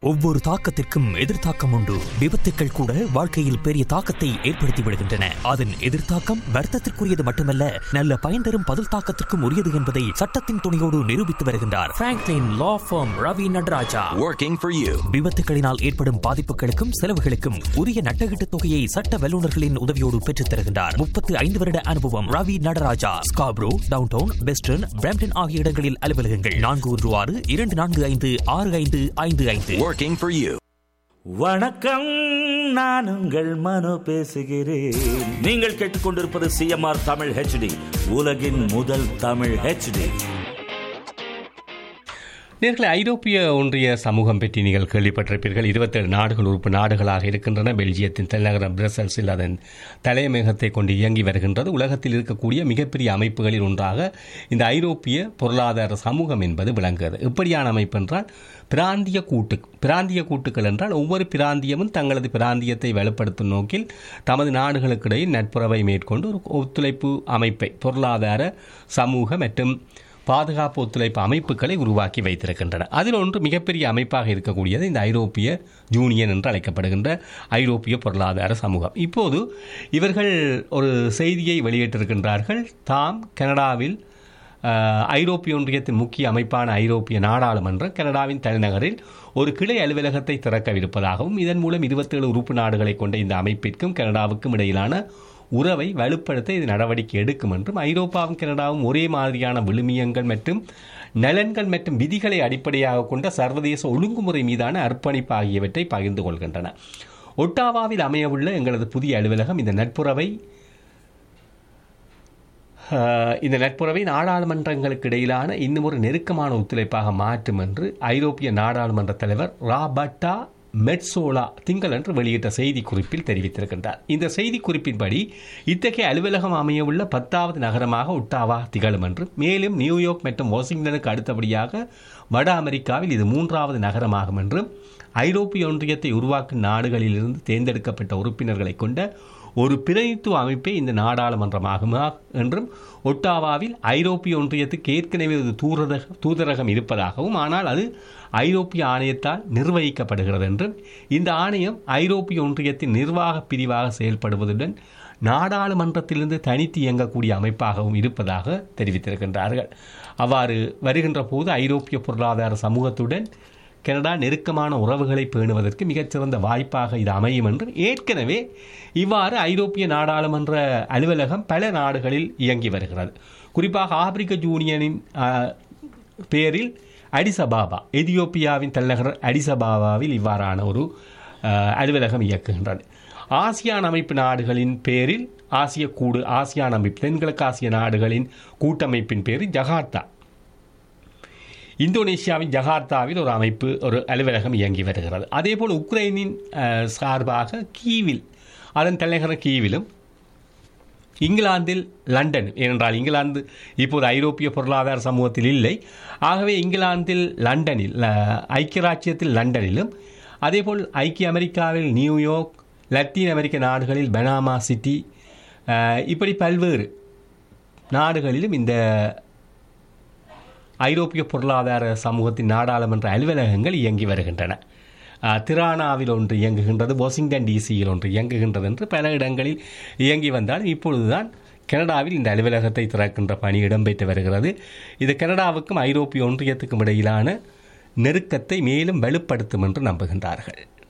ஒவ்வொரு தாக்கத்திற்கும் எதிர்த்தாக்கம் உண்டு விபத்துக்கள் கூட வாழ்க்கையில் பெரிய தாக்கத்தை ஏற்படுத்தி விடுகின்றன அதன் எதிர்த்தாக்கம் வர்த்தத்திற்குரியது மட்டுமல்ல நல்ல பயன் தரும் பதில் தாக்கத்திற்கும் உரியது என்பதை சட்டத்தின் துணையோடு நிரூபித்து வருகின்றார் Franklin law firm Ravi Nataraja working for you. விபத்துகளினால் ஏற்படும் பாதிப்புகளுக்கும் செலவுகளுக்கும் உரிய நட்டகீட்டு தொகையை சட்ட வல்லுநர்களின் உதவியோடு பெற்றுத் தருகின்றார் முப்பத்து ஐந்து வருட அனுபவம் Ravi Nataraja Scarborough downtown western Brampton ஆகிய இடங்களில் அலுவலகங்கள் நான்கு ஒன்று ஆறு இரண்டு நான்கு ஐந்து ஆறு ஐந்து ஐந்து ஐந்து Working for you. வணக்கம் நான் உங்கள் மனோ பேசுகிறேன் நீங்கள் கேட்டுக்கொண்டிருப்பது சிஎம்ஆர் தமிழ் ஹெச்டி உலகின் முதல் தமிழ் ஹெச்டி நேர்களை ஐரோப்பிய ஒன்றிய சமூகம் பற்றி நீங்கள் கேள்விப்பட்டிருப்பீர்கள் இருபத்தேழு நாடுகள் உறுப்பு நாடுகளாக இருக்கின்றன பெல்ஜியத்தின் தலைநகரம் பிரசல்ஸில் அதன் தலைமையகத்தை கொண்டு இயங்கி வருகின்றது உலகத்தில் இருக்கக்கூடிய மிகப்பெரிய அமைப்புகளில் ஒன்றாக இந்த ஐரோப்பிய பொருளாதார சமூகம் என்பது விளங்குகிறது எப்படியான அமைப்பு என்றால் பிராந்திய கூட்டு பிராந்திய கூட்டுக்கள் என்றால் ஒவ்வொரு பிராந்தியமும் தங்களது பிராந்தியத்தை வலுப்படுத்தும் நோக்கில் தமது நாடுகளுக்கிடையில் நட்புறவை மேற்கொண்டு ஒரு ஒத்துழைப்பு அமைப்பை பொருளாதார சமூக மற்றும் பாதுகாப்பு ஒத்துழைப்பு அமைப்புகளை உருவாக்கி வைத்திருக்கின்றன அதில் ஒன்று மிகப்பெரிய அமைப்பாக இருக்கக்கூடியது இந்த ஐரோப்பிய யூனியன் என்று அழைக்கப்படுகின்ற ஐரோப்பிய பொருளாதார சமூகம் இப்போது இவர்கள் ஒரு செய்தியை வெளியிட்டிருக்கின்றார்கள் தாம் கனடாவில் அஹ், ஐரோப்பிய ஒன்றியத்தின் முக்கிய அமைப்பான ஐரோப்பிய நாடாளுமன்றம் கனடாவின் தலைநகரில் ஒரு கிளை அலுவலகத்தை திறக்கவிருப்பதாகவும் இதன் மூலம் இருபத்தேழு உறுப்பு நாடுகளை கொண்ட இந்த அமைப்பிற்கும் கனடாவுக்கும் இடையிலான உறவை வலுப்படுத்த இது நடவடிக்கை எடுக்கும் என்றும் ஐரோப்பாவும் கனடாவும் ஒரே மாதிரியான விழுமியங்கள் மற்றும் நலன்கள் மற்றும் விதிகளை அடிப்படையாக கொண்ட சர்வதேச ஒழுங்குமுறை மீதான அர்ப்பணிப்பு ஆகியவற்றை பகிர்ந்து கொள்கின்றன ஒட்டாவாவில் அமையவுள்ள எங்களது புதிய அலுவலகம் இந்த நட்புறவை அஹ், இந்த நட்புறவை நாடாளுமன்றங்களுக்கு இடையிலான இன்னும் ஒரு நெருக்கமான ஒத்துழைப்பாக மாற்றும் என்று ஐரோப்பிய நாடாளுமன்ற தலைவர் ராபர்டா மெட்சோலா திங்களன்று வெளியிட்ட செய்திக்குறிப்பில் தெரிவித்திருக்கின்றார் இந்த செய்திக்குறிப்பின்படி இத்தகைய அலுவலகம் அமையவுள்ள பத்தாவது நகரமாக ஒட்டாவா திகழும் என்றும் மேலும் நியூயார்க் மற்றும் வாஷிங்டனுக்கு அடுத்தபடியாக வட அமெரிக்காவில் இது மூன்றாவது நகரமாகும் என்றும் ஐரோப்பிய ஒன்றியத்தை உருவாக்கும் நாடுகளிலிருந்து தேர்ந்தெடுக்கப்பட்ட உறுப்பினர்களை கொண்ட ஒரு பிரதித்துவ அமைப்பே இந்த நாடாளுமன்றமாகுமா என்றும் ஒட்டாவாவில் ஐரோப்பிய ஒன்றியத்துக்கு ஏற்கனவே ஒரு தூதரக தூதரகம் இருப்பதாகவும் ஆனால் அது ஐரோப்பிய ஆணையத்தால் நிர்வகிக்கப்படுகிறது என்றும் இந்த ஆணையம் ஐரோப்பிய ஒன்றியத்தின் நிர்வாக பிரிவாக செயல்படுவதுடன் நாடாளுமன்றத்திலிருந்து தனித்து இயங்கக்கூடிய அமைப்பாகவும் இருப்பதாக தெரிவித்திருக்கின்றார்கள் அவ்வாறு வருகின்ற போது ஐரோப்பிய பொருளாதார சமூகத்துடன் கனடா நெருக்கமான உறவுகளை பேணுவதற்கு மிகச்சிறந்த வாய்ப்பாக இது அமையும் என்று ஏற்கனவே இவ்வாறு ஐரோப்பிய நாடாளுமன்ற அலுவலகம் பல நாடுகளில் இயங்கி வருகிறது குறிப்பாக ஆப்பிரிக்க யூனியனின் ஆஹ், பேரில் அடிசபாபா எதியோப்பியாவின் தலைநகர் அடிசபாபாவில் இவ்வாறான ஒரு ஆஹ், அலுவலகம் இயக்குகின்றது ஆசியான் அமைப்பு நாடுகளின் பேரில் ஆசிய கூடு ஆசியான் அமைப்பு தென்கிழக்கு ஆசிய நாடுகளின் கூட்டமைப்பின் பேரில் ஜகார்த்தா இந்தோனேஷியாவின் ஜகார்த்தாவில் ஒரு அமைப்பு ஒரு அலுவலகம் இயங்கி வருகிறது அதேபோல் உக்ரைனின் அஹ், சார்பாக கீவில் அதன் தலைநகர் கீவிலும் இங்கிலாந்தில் லண்டன் ஏனென்றால் இங்கிலாந்து இப்போது ஐரோப்பிய பொருளாதார சமூகத்தில் இல்லை ஆகவே இங்கிலாந்தில் லண்டனில் அஹ், ஐக்கிய ராச்சியத்தில் லண்டனிலும் அதேபோல் ஐக்கிய அமெரிக்காவில் நியூயார்க் லத்தீன் அமெரிக்க நாடுகளில் பனாமா சிட்டி அஹ், இப்படி பல்வேறு நாடுகளிலும் இந்த ஐரோப்பிய பொருளாதார சமூகத்தின் நாடாளுமன்ற அலுவலகங்கள் இயங்கி வருகின்றன அஹ், திரானாவில் ஒன்று இயங்குகின்றது வாஷிங்டன் டிசியில் ஒன்று இயங்குகின்றது என்று பல இடங்களில் இயங்கி வந்தாலும் இப்பொழுதுதான் கனடாவில் இந்த அலுவலகத்தை திறக்கின்ற பணி இடம்பெற்று வருகிறது இது கனடாவுக்கும் ஐரோப்பிய ஒன்றியத்துக்கும் இடையிலான நெருக்கத்தை மேலும் வலுப்படுத்தும் என்று நம்புகின்றார்கள்